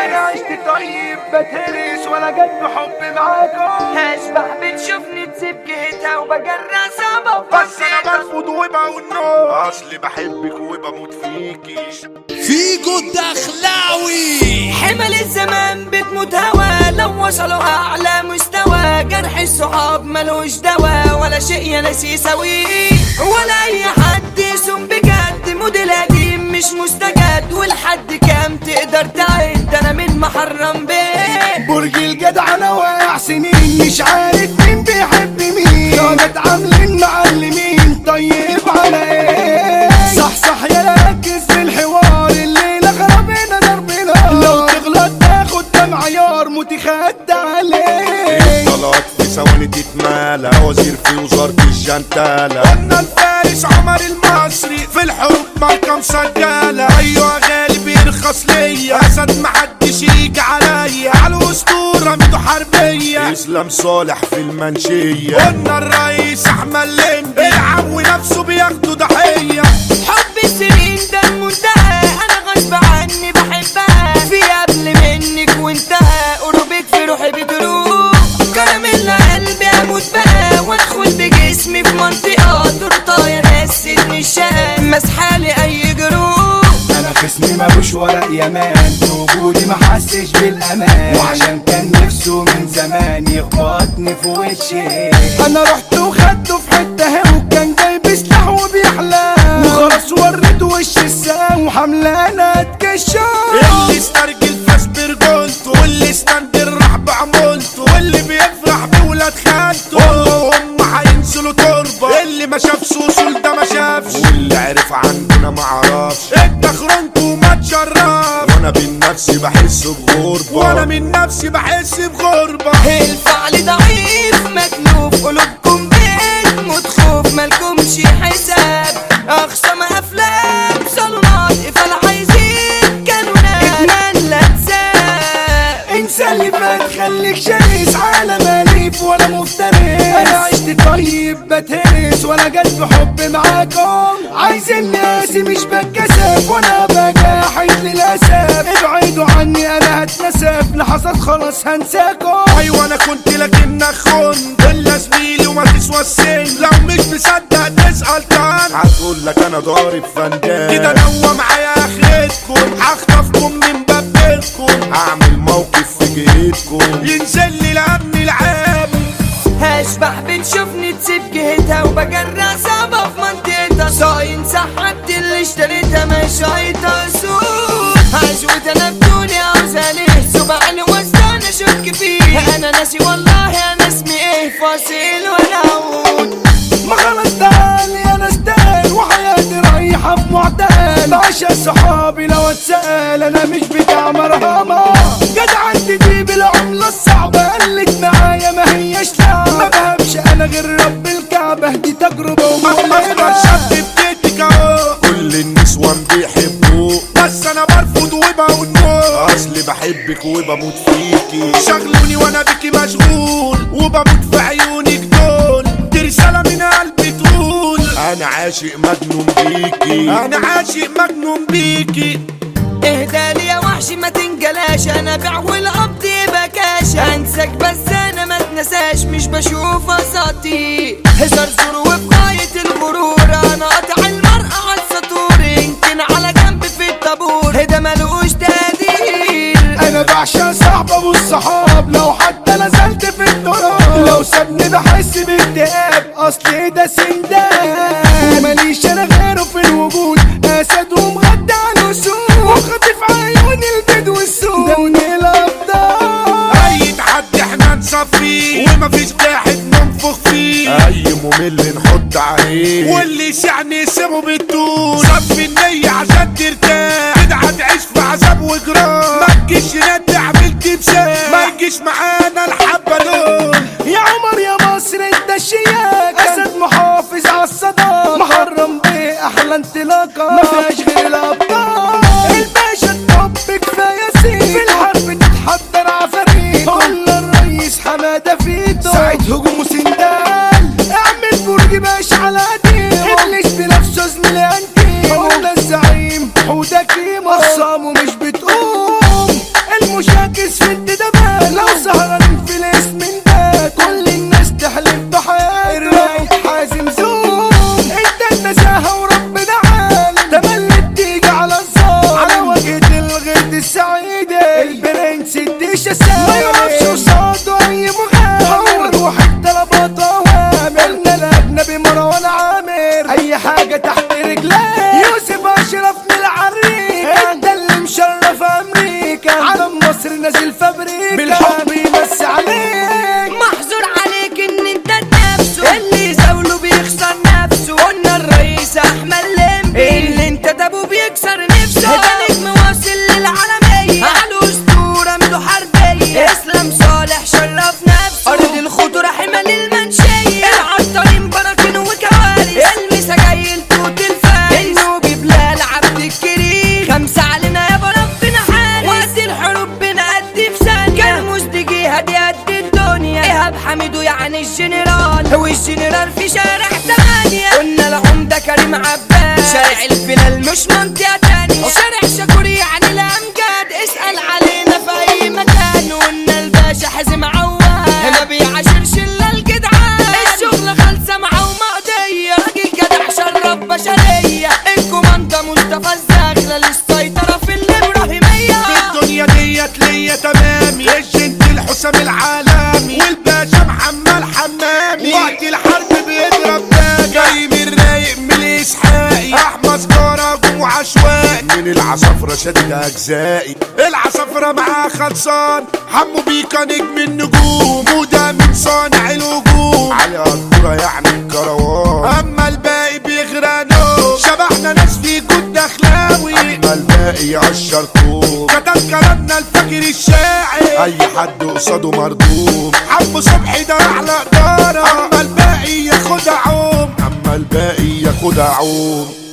انا عشت طيب بتهرس وانا جد بحب معاكم هشبح بتشوفني تسيب جهتها وبجرى صعبة بس انا برفض وبقول نو اصلي بحبك وبموت فيكي فيجو الدخلاوي حمل الزمان بتموت هوا لو وصلوا اعلى مستوى جرح الصحاب ملوش دوا ولا شيء يا ناس يساويه ولا اي حد يسوم بجد موديل قديم مش مستجد ولحد كام تقدر تعد انا من محرم بيه برج الجدع انا واقع سنين مش عارف مين بيحب مين راجل عاملين معلمين طيب على ايه صح صح يا ركز في الحوار الليله خربنا ضربنا لو تغلط تاخد ده معيار متخدى عليه طلعت في ثواني تتمالى وزير في وزارة الجنتالة قلنا الفارس عمر المصري في الحروب ماركة مسجلة ايوه غالي بيرخص ليا اسد محدش يجي عليا على الاسطورة ميدو حربية اسلام صالح في المنشية قلنا الرئيس احمد لمبي العو نفسه بياخدوا ضحية حب السنين ده المنتهى انا غصب عني بحبها في قبل منك وانتهى قربك في روحي بتروح كلام اللي قلبي اموت بقى وادخل بجسمي في منطقه تورتايه نسيتني الشقه مسحالي اي جروح انا خصمي ملوش ورق يمان في وجودي ما حسش بالامان وعشان كان نفسه من زمان يخبطني في وشي انا رحت وخدته في حته هي وكان جايب سلاح وبيحلم وخلاص وريت وش السام وحملانه اتكشف اللي استرجل فاس برجولته واللي استندر راح بعمولته واللي بيفرح بولاد خالته هم هينزلوا تربه اللي ما شافش وصول ده ما شافش واللي عرف عندنا معرفش انت خرنت وما تشرف وانا بين نفسي بحس بغربة وانا من نفسي بحس بغربة الفعل ضعيف مكلوف قلوبكم بيت متخوف مالكمش حساب اخصم افلام صالونات قفل عايزين كانونات ادمان لا تساب انسى اللي فات خليك شرس عالم اليف وانا مفترس انا عشت طيب بتهرس وانا جد بحب معاكم عايز الناس مش بتكسف وانا بجاحد للاسف ابعدوا عني انا هتنسف لحظات خلاص هنساكم ايوه انا كنت لكن خن ولا زميلي وما تسوى السن لو مش مصدق تسال تاني هتقول لك انا ضارب فنجان كده نوى معايا اخرتكم هخطفكم من باب بيتكم هعمل موقف في جهتكم ينزل لي الامن العام هشبح بتشوفني تسيب جهتها وبجرى صعبة في منطقتها صاين سحبت اللي اشتريتها مش هيطة سوق هشوت انا بدوني عاوز اليه سبعني واستنى اشك فيه انا ناسي والله انا اسمي ايه فاصل ولا اعود ما خلاص تعالي انا استاهل وحياتي رايحه بمعتقل بعشق صحابي لو اتسال انا مش بتاع مرهمه جدع انت دي بالعمله الصعبه قلت معايا ما هيش لا ما بهبش انا غير رب الكعبه دي تجربه ومهمه شاب بتديك اهو كل النسوان بيحبوه بس انا برفض وبقول نو اصلي بحبك وبموت فيكي شغلوني وانا بيكي مشغول وبموت في عيونك دول دي رساله من قلبي تقول انا عاشق مجنون بيكي انا عاشق مجنون بيكي اهدى لي يا وحش ما تنجلاش انا بيع والقبض يبقى كاش انساك بس انا ما اتنساش مش بشوف اساطي هزار زور وبغاية الغرور انا قاطع المرأة على السطور يمكن على جنب في الطابور هدا ملوش تقدير انا بعشق صاحبه والصحاب لو حتى نزلت في التراب لو سابني بحس باكتئاب اصلي ده سندان وماليش انا غيره في الوجود اسد ومغدى على الاسود وخاطف عيوني البيض والسود دون الابطال اي تحدي احنا نصفيه ومفيش واحد ننفخ فيه اي ممل نحط عليه واللي يسعني يسيبه بالطول صفي النية عشان ترتاح كده هتعيش في عذاب وجرام ما تجيش ندي عملت بسام ما تجيش معانا الحبة دول يا عمر يا مصر انت الشياك اسد محافظ على الصدى محرم بيه احلى انطلاقة ما فيهاش غير الابطال الباشا الطب كفاية سيد في الحرب تتحضر عفاريت قول الرئيس حمادة فيتو ساعة هجوم وسندال اعمل برج باش على قديم ابليس بنفسه زميلي انتيم قلنا الزعيم حوده كيمو اخصامه مش بتقوم المشاكس في الدبابة لو سهران في الاسم ده كل الناس تحلف بحياته الرايق حازم زوم انت النزاهة وربنا عالم تملت تيجي على الزار على وجهة الغد السعيدة البرنس الديش السعيد ما يعرفش قصاده اي مغامر روح الطلبات اوامر ان الاجنبي مروان عامر اي حاجة تحت رجليه يوسف اشرف من العريكة انت اللي مشرف امريكا علم مصر نازل فابريكا بالحب يمس عليك محظور عليك ان انت نفسه اللي زاوله بيخسر نفسه قلنا الرئيس احمد لمبي اللي انت دابه بيكسر نفسه ده نجم واصل للعالمية على اسطورة مدو حربية اسلام صالح شرف نفسه ارض الخضرة حمل المنشية العطارين براكين وكوارث المسجايل توت الفارس النوبي بلال عبد الكريم خمسة علينا يا ربنا حارس وقت الحروب بنأدي في ثانية كرموز دي جهاد قد الدنيا ايهاب حميدو يعني الجنرال هو الجنرال في شارع ثمانية قلنا العمدة كريم عباس شارع الفلال مش منطقة تانية شارع شكور يعني الأمجاد اسأل علينا في أي مكان قلنا الباشا حازم عواد ما بيعاشرش إلا الجدعان الشغل خالصة معاه ومقضية راجل جدع شرف بشرية الكوماندا مصطفى الزغلة للسيطرة في الإبراهيمية الدنيا ديت ليا تمامي الجنت الحسام العالمي والباشا محمد حمامي وقت الحرب بيضرب داجة جاي من رايق من الاسحاقي احمد سجارة جم عشوائي من العصافرة شدد اجزائي العصافرة معاه خلصان حمو بيكا نجم النجوم وده من صانع الهجوم علي قدورة يعني الكروان اما الباقي بيغرقوا شبحنا ناس في جود دخلاوي اما الباقي يقشر طوب كتب كلامنا الفجر الشاعر اي حد قصاده مردوم حب صبحي ده اعلى اداره اما الباقي ياخدها عوم اما الباقي ياخدها عوم